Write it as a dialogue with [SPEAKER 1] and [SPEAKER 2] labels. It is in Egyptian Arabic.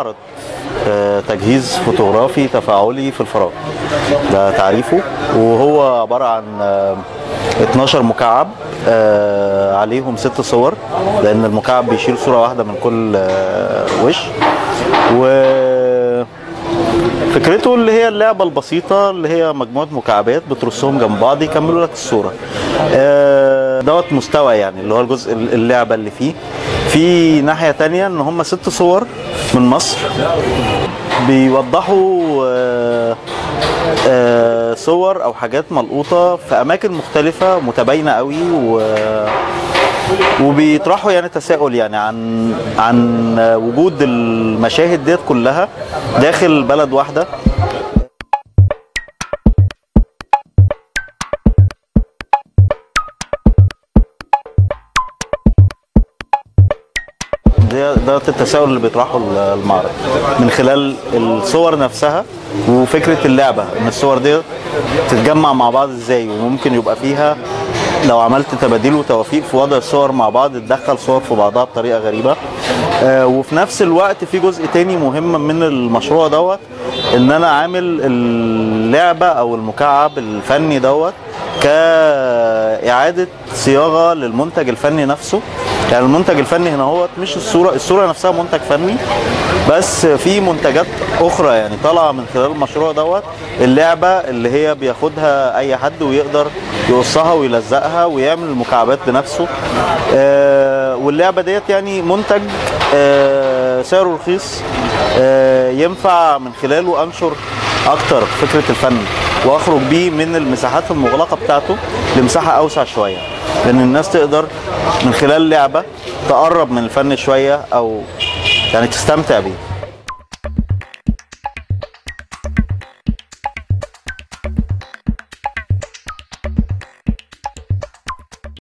[SPEAKER 1] معرض آه، تجهيز فوتوغرافي تفاعلي في الفراغ ده تعريفه وهو عبارة عن آه، 12 مكعب آه، عليهم ست صور لأن المكعب بيشيل صورة واحدة من كل آه، وش و فكرته اللي هي اللعبة البسيطة اللي هي مجموعة مكعبات بترصهم جنب بعض يكملوا لك الصورة آه، دوت مستوى يعني اللي هو الجزء اللعبة اللي فيه في ناحية تانية ان هم ست صور من مصر بيوضحوا آه، آه، صور او حاجات ملقوطة في اماكن مختلفة متباينة قوي و وبيطرحوا يعني تساؤل يعني عن عن وجود المشاهد ديت كلها داخل بلد واحده ده ده التساؤل اللي بيطرحه المعرض من خلال الصور نفسها وفكره اللعبه ان الصور دي تتجمع مع بعض ازاي وممكن يبقى فيها لو عملت تباديل وتوافيق في وضع الصور مع بعض تدخل صور في بعضها بطريقه غريبه آه وفي نفس الوقت في جزء تاني مهم من المشروع دوت ان انا عامل اللعبه او المكعب الفني دوت كإعادة صياغة للمنتج الفني نفسه يعني المنتج الفني هنا هو مش الصورة الصورة نفسها منتج فني بس في منتجات أخرى يعني طالعة من خلال المشروع دوت اللعبة اللي هي بياخدها أي حد ويقدر يقصها ويلزقها ويعمل المكعبات بنفسه آه واللعبة ديت يعني منتج آه سعره رخيص آه ينفع من خلاله أنشر أكتر فكرة الفن واخرج بيه من المساحات المغلقه بتاعته لمساحه اوسع شويه لان الناس تقدر من خلال لعبه تقرب من الفن شويه او يعني تستمتع بيه